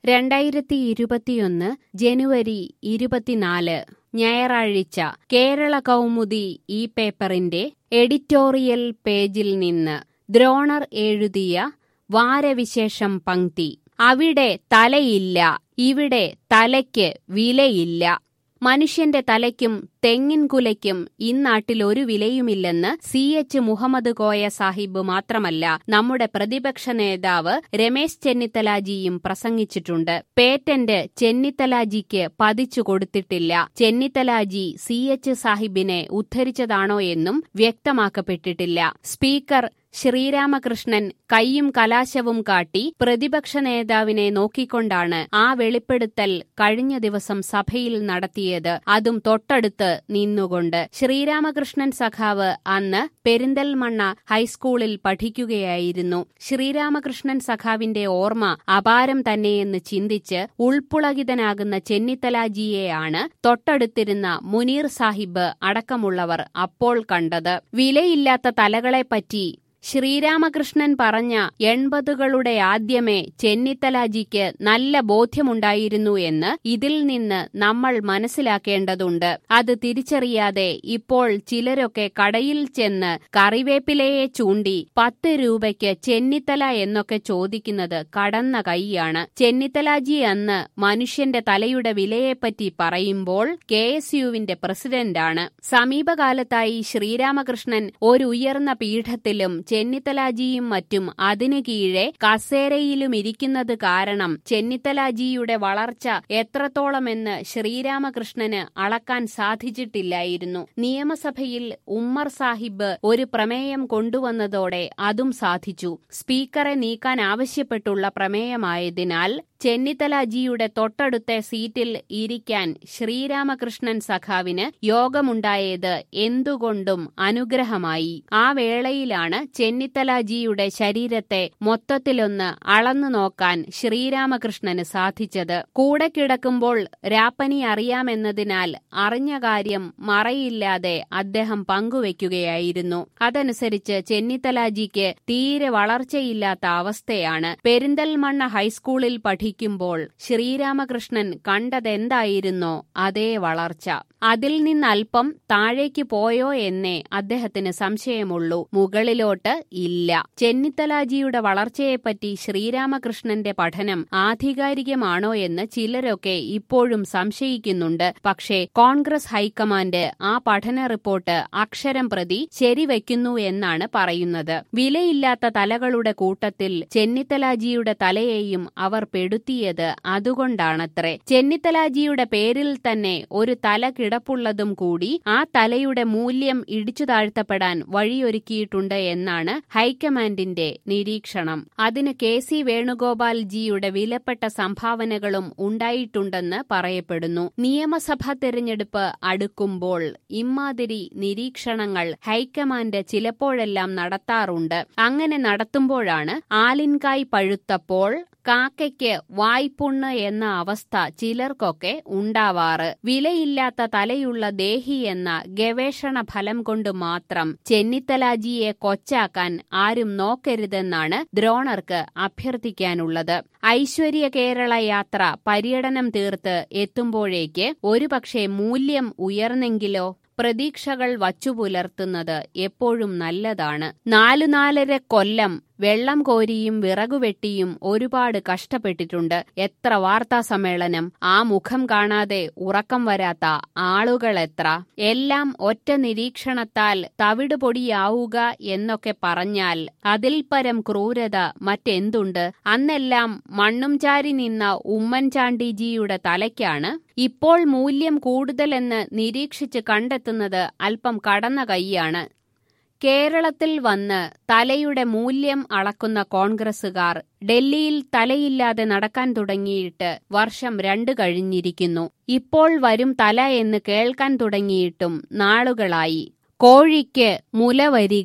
രണ്ടായിരത്തി ഇരുപത്തിയൊന്ന് ജനുവരി ഇരുപത്തിനാല് ഞായറാഴ്ച കേരള കൗമുദി ഈ പേപ്പറിന്റെ എഡിറ്റോറിയൽ പേജിൽ നിന്ന് ദ്രോണർ എഴുതിയ വാരവിശേഷം പങ്ക്തി അവിടെ തലയില്ല ഇവിടെ തലയ്ക്ക് വിലയില്ല മനുഷ്യന്റെ തലയ്ക്കും തെങ്ങിൻ കുലയ്ക്കും ഇന്നാട്ടിൽ ഒരു വിലയുമില്ലെന്ന് സി എച്ച് മുഹമ്മദ് കോയ സാഹിബ് മാത്രമല്ല നമ്മുടെ പ്രതിപക്ഷ നേതാവ് രമേശ് ചെന്നിത്തലാജിയും പ്രസംഗിച്ചിട്ടുണ്ട് പേറ്റന്റ് ചെന്നിത്തലാജിക്ക് പതിച്ചു കൊടുത്തിട്ടില്ല ചെന്നിത്തലാജി സി എച്ച് സാഹിബിനെ ഉദ്ധരിച്ചതാണോ എന്നും വ്യക്തമാക്കപ്പെട്ടിട്ടില്ല സ്പീക്കർ ശ്രീരാമകൃഷ്ണൻ കൈയും കലാശവും കാട്ടി പ്രതിപക്ഷ നേതാവിനെ നോക്കിക്കൊണ്ടാണ് ആ വെളിപ്പെടുത്തൽ കഴിഞ്ഞ ദിവസം സഭയിൽ നടത്തിയത് അതും തൊട്ടടുത്ത് നിന്നുകൊണ്ട് ശ്രീരാമകൃഷ്ണൻ സഖാവ് അന്ന് പെരിന്തൽമണ്ണ ഹൈസ്കൂളിൽ പഠിക്കുകയായിരുന്നു ശ്രീരാമകൃഷ്ണൻ സഖാവിന്റെ ഓർമ്മ അപാരം തന്നെയെന്ന് ചിന്തിച്ച് ഉൾപ്പുളകിതനാകുന്ന ചെന്നിത്തലാജിയെയാണ് തൊട്ടടുത്തിരുന്ന മുനീർ സാഹിബ് അടക്കമുള്ളവർ അപ്പോൾ കണ്ടത് വിലയില്ലാത്ത തലകളെപ്പറ്റി ശ്രീരാമകൃഷ്ണൻ പറഞ്ഞ എൺപതുകളുടെ ആദ്യമേ ചെന്നിത്തലാജിക്ക് നല്ല ബോധ്യമുണ്ടായിരുന്നു എന്ന് ഇതിൽ നിന്ന് നമ്മൾ മനസ്സിലാക്കേണ്ടതുണ്ട് അത് തിരിച്ചറിയാതെ ഇപ്പോൾ ചിലരൊക്കെ കടയിൽ ചെന്ന് കറിവേപ്പിലയെ ചൂണ്ടി പത്ത് രൂപയ്ക്ക് ചെന്നിത്തല എന്നൊക്കെ ചോദിക്കുന്നത് കടന്ന കൈയാണ് ചെന്നിത്തലാജി അന്ന് മനുഷ്യന്റെ തലയുടെ വിലയെപ്പറ്റി പറയുമ്പോൾ കെ എസ് യുവിന്റെ പ്രസിഡന്റാണ് സമീപകാലത്തായി ശ്രീരാമകൃഷ്ണൻ ഒരു ഉയർന്ന പീഠത്തിലും ചെന്നിത്തലാജിയും മറ്റും അതിനു കീഴെ കസേരയിലും ഇരിക്കുന്നത് കാരണം ചെന്നിത്തലാജിയുടെ വളർച്ച എത്രത്തോളമെന്ന് ശ്രീരാമകൃഷ്ണന് അളക്കാൻ സാധിച്ചിട്ടില്ലായിരുന്നു നിയമസഭയിൽ ഉമ്മർ സാഹിബ് ഒരു പ്രമേയം കൊണ്ടുവന്നതോടെ അതും സാധിച്ചു സ്പീക്കറെ നീക്കാൻ ആവശ്യപ്പെട്ടുള്ള പ്രമേയമായതിനാൽ ചെന്നിത്തലാജിയുടെ തൊട്ടടുത്ത സീറ്റിൽ ഇരിക്കാൻ ശ്രീരാമകൃഷ്ണൻ സഖാവിന് യോഗമുണ്ടായത് എന്തുകൊണ്ടും അനുഗ്രഹമായി ആ വേളയിലാണ് ചെന്നിത്തലാജിയുടെ ശരീരത്തെ മൊത്തത്തിലൊന്ന് അളന്നു നോക്കാൻ ശ്രീരാമകൃഷ്ണന് സാധിച്ചത് കൂടെ കിടക്കുമ്പോൾ രാപ്പനി അറിയാമെന്നതിനാൽ അറിഞ്ഞ കാര്യം മറയില്ലാതെ അദ്ദേഹം പങ്കുവെക്കുകയായിരുന്നു അതനുസരിച്ച് ചെന്നിത്തലാജിക്ക് തീരെ വളർച്ചയില്ലാത്ത അവസ്ഥയാണ് പെരിന്തൽമണ്ണ ഹൈസ്കൂളിൽ പഠിക്കുമ്പോൾ ശ്രീരാമകൃഷ്ണൻ കണ്ടതെന്തായിരുന്നോ അതേ വളർച്ച അതിൽ നിന്നൽപ്പം താഴേക്ക് പോയോ എന്നേ അദ്ദേഹത്തിന് സംശയമുള്ളൂ മുകളിലോട്ട് ഇല്ല ചെന്നിത്തലാജിയുടെ വളർച്ചയെപ്പറ്റി ശ്രീരാമകൃഷ്ണന്റെ പഠനം ആധികാരികമാണോ എന്ന് ചിലരൊക്കെ ഇപ്പോഴും സംശയിക്കുന്നുണ്ട് പക്ഷേ കോൺഗ്രസ് ഹൈക്കമാൻഡ് ആ പഠന റിപ്പോർട്ട് അക്ഷരം പ്രതി ശരിവെക്കുന്നു എന്നാണ് പറയുന്നത് വിലയില്ലാത്ത തലകളുടെ കൂട്ടത്തിൽ ചെന്നിത്തലാജിയുടെ തലയെയും അവർ പെടുത്തിയത് അതുകൊണ്ടാണത്രേ ചെന്നിത്തലാജിയുടെ പേരിൽ തന്നെ ഒരു തല കിടപ്പുള്ളതും കൂടി ആ തലയുടെ മൂല്യം ഇടിച്ചു താഴ്ത്തപ്പെടാൻ വഴിയൊരുക്കിയിട്ടുണ്ട് എന്നാണ് ഹൈക്കമാൻഡിന്റെ നിരീക്ഷണം അതിന് കെ സി വേണുഗോപാൽ ജിയുടെ വിലപ്പെട്ട സംഭാവനകളും ഉണ്ടായിട്ടുണ്ടെന്ന് പറയപ്പെടുന്നു നിയമസഭാ തെരഞ്ഞെടുപ്പ് അടുക്കുമ്പോൾ ഇമ്മാതിരി നിരീക്ഷണങ്ങൾ ഹൈക്കമാൻഡ് ചിലപ്പോഴെല്ലാം നടത്താറുണ്ട് അങ്ങനെ നടത്തുമ്പോഴാണ് ആലിൻകായ് പഴുത്തപ്പോൾ കാക്കയ്ക്ക് വായ്പുണ്ണ് എന്ന അവസ്ഥ ചിലർക്കൊക്കെ ഉണ്ടാവാറ് വിലയില്ലാത്ത തലയുള്ള ദേഹി എന്ന ഗവേഷണ ഫലം കൊണ്ട് മാത്രം ചെന്നിത്തലാജിയെ കൊച്ചാക്കാൻ ആരും നോക്കരുതെന്നാണ് ദ്രോണർക്ക് അഭ്യർത്ഥിക്കാനുള്ളത് ഐശ്വര്യ കേരള യാത്ര പര്യടനം തീർത്ത് എത്തുമ്പോഴേക്ക് ഒരുപക്ഷെ മൂല്യം ഉയർന്നെങ്കിലോ പ്രതീക്ഷകൾ വച്ചുപുലർത്തുന്നത് എപ്പോഴും നല്ലതാണ് നാലു നാലര കൊല്ലം വെള്ളം കോരിയും വിറകുവെട്ടിയും ഒരുപാട് കഷ്ടപ്പെട്ടിട്ടുണ്ട് എത്ര വാർത്താ സമ്മേളനം ആ മുഖം കാണാതെ ഉറക്കം വരാത്ത ആളുകൾ എത്ര എല്ലാം ഒറ്റ നിരീക്ഷണത്താൽ തവിട് പൊടിയാവുക എന്നൊക്കെ പറഞ്ഞാൽ അതിൽ പരം ക്രൂരത മറ്റെന്തുണ്ട് അന്നെല്ലാം മണ്ണും ചാരി നിന്ന ഉമ്മൻചാണ്ടിജിയുടെ തലയ്ക്കാണ് ഇപ്പോൾ മൂല്യം കൂടുതലെന്ന് നിരീക്ഷിച്ച് കണ്ടെത്തുന്നത് അല്പം കടന്ന കൈയാണ് കേരളത്തിൽ വന്ന് തലയുടെ മൂല്യം അളക്കുന്ന കോൺഗ്രസുകാർ ഡൽഹിയിൽ തലയില്ലാതെ നടക്കാൻ തുടങ്ങിയിട്ട് വർഷം രണ്ട് കഴിഞ്ഞിരിക്കുന്നു ഇപ്പോൾ വരും തല എന്ന് കേൾക്കാൻ തുടങ്ങിയിട്ടും നാളുകളായി കോഴിക്ക് മുല വരിക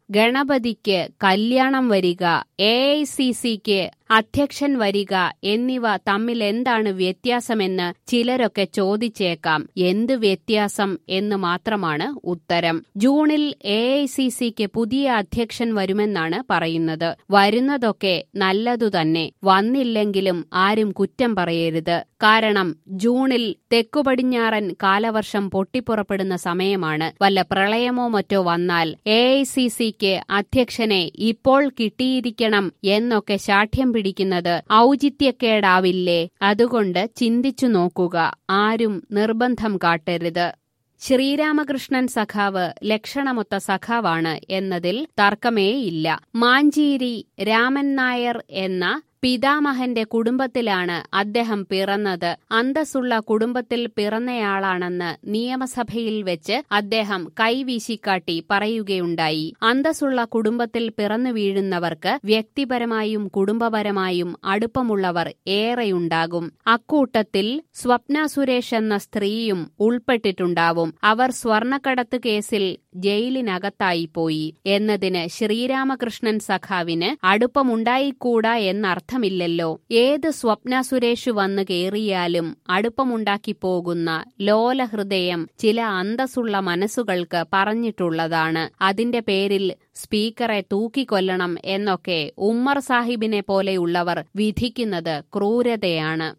ഗണപതിക്ക് കല്യാണം വരിക എ ഐ സി സിക്ക് അധ്യക്ഷൻ വരിക എന്നിവ തമ്മിൽ എന്താണ് വ്യത്യാസമെന്ന് ചിലരൊക്കെ ചോദിച്ചേക്കാം എന്ത് വ്യത്യാസം എന്ന് മാത്രമാണ് ഉത്തരം ജൂണിൽ എ ഐ സി സിക്ക് പുതിയ അധ്യക്ഷൻ വരുമെന്നാണ് പറയുന്നത് വരുന്നതൊക്കെ നല്ലതു തന്നെ വന്നില്ലെങ്കിലും ആരും കുറ്റം പറയരുത് കാരണം ജൂണിൽ തെക്കുപടിഞ്ഞാറൻ കാലവർഷം പൊട്ടിപ്പുറപ്പെടുന്ന സമയമാണ് വല്ല പ്രളയമോ മറ്റോ വന്നാൽ എ ഐ സി സിക്ക് അധ്യക്ഷനെ ഇപ്പോൾ കിട്ടിയിരിക്കണം എന്നൊക്കെ ശാഠ്യം പിടിക്കുന്നത് ഔചിത്യക്കേടാവില്ലേ അതുകൊണ്ട് ചിന്തിച്ചു നോക്കുക ആരും നിർബന്ധം കാട്ടരുത് ശ്രീരാമകൃഷ്ണൻ സഖാവ് ലക്ഷണമൊത്ത സഖാവാണ് എന്നതിൽ തർക്കമേയില്ല മാഞ്ചീരി രാമൻ നായർ എന്ന പിതാമഹന്റെ കുടുംബത്തിലാണ് അദ്ദേഹം പിറന്നത് അന്തസ്സുള്ള കുടുംബത്തിൽ പിറന്നയാളാണെന്ന് നിയമസഭയിൽ വെച്ച് അദ്ദേഹം കൈവീശിക്കാട്ടി പറയുകയുണ്ടായി അന്തസ്സുള്ള കുടുംബത്തിൽ പിറന്നു വീഴുന്നവർക്ക് വ്യക്തിപരമായും കുടുംബപരമായും അടുപ്പമുള്ളവർ ഏറെയുണ്ടാകും അക്കൂട്ടത്തിൽ സ്വപ്ന സുരേഷ് എന്ന സ്ത്രീയും ഉൾപ്പെട്ടിട്ടുണ്ടാവും അവർ സ്വർണക്കടത്ത് കേസിൽ ജയിലിനകത്തായിപ്പോയി എന്നതിന് ശ്രീരാമകൃഷ്ണൻ സഖാവിന് അടുപ്പമുണ്ടായിക്കൂടാ എന്നർത്ഥമില്ലല്ലോ ഏത് സ്വപ്ന സുരേഷ് വന്നു കേറിയാലും അടുപ്പമുണ്ടാക്കി പോകുന്ന ലോലഹൃദയം ചില അന്തസ്സുള്ള മനസ്സുകൾക്ക് പറഞ്ഞിട്ടുള്ളതാണ് അതിന്റെ പേരിൽ സ്പീക്കറെ തൂക്കിക്കൊല്ലണം എന്നൊക്കെ ഉമ്മർ സാഹിബിനെ പോലെയുള്ളവർ വിധിക്കുന്നത് ക്രൂരതയാണ്